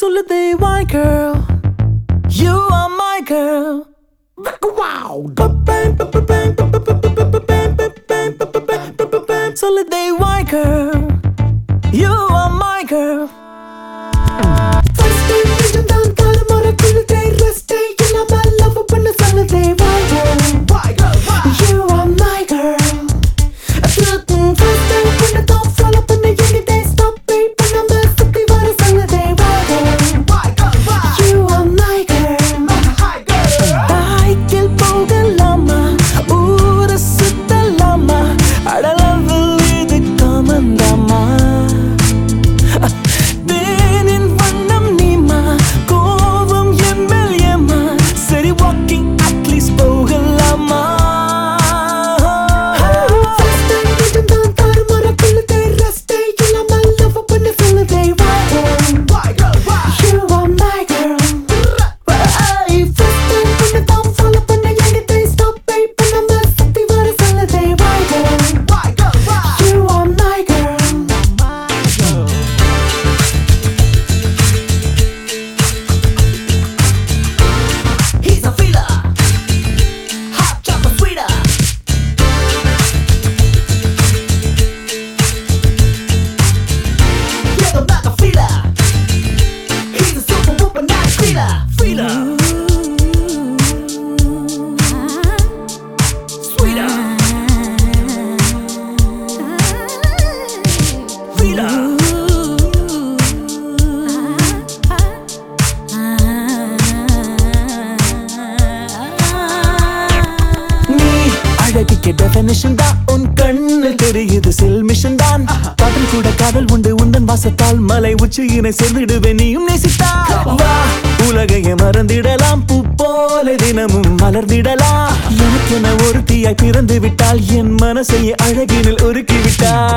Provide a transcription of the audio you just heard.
சொல்லுதே why girl you are my girl wow சொல்லுதே why girl you are my girl First day கொஞ்சம் தான் தாறுமாற குழுதே Rest day இல்லாம love பண்ண சொல்லுதே Why girl? You are my girl Mm, First day கொஞ்சம் தான் follow பண்ண எண்ணிதே Stop pay பண்ணாம சுத்தி வர சொல்லுதே Why girl? You are my girl தாய்க்கில் போகலாமா ஊர சுத்தலாமா அடலவில் இது காமந்தாமா தேனின் வண்ணம் நீமா கோபம் என் மேல் ஏமா சரி வாக்கிங் அட்லீஸ்ட் போகலாமா First day கொஞ்சம் தான் தாறுமாற குழுதே Rest day இல்லாம love பண்ண சொல்லுதே Why girl? You are my girl Hey, first day கொஞ்சம் தான் follow பண்ண எண்ணிதே Stop pay பண்ணாம சுத்தி வர சொல்லுதே Why girl? You are my girl He's a feeler, hot chocolate sweeter. Yeah, the Mac a feeler. He's a super whooper, not a feeler. Feeler. Sweeter. Feeler. நீ அழகுக்கு definition தான் உன் கண்ணில் தெரியுது செல் மிஷன் தான் காதல் கூட காதல் உண்டு உந்தன் வாசத்தால் மலை உச்சியினை சேர்ந்திடுவேன் நீயும் நேசித்தா வா உலகையே மறந்திடலாம் பூ போல தினமும் மலர்ந்திடலாம் எனக்கென ஒருத்தியாய் பிறந்து விட்டால் என் மனசையே அழகினில் உருக்கி விட்டால்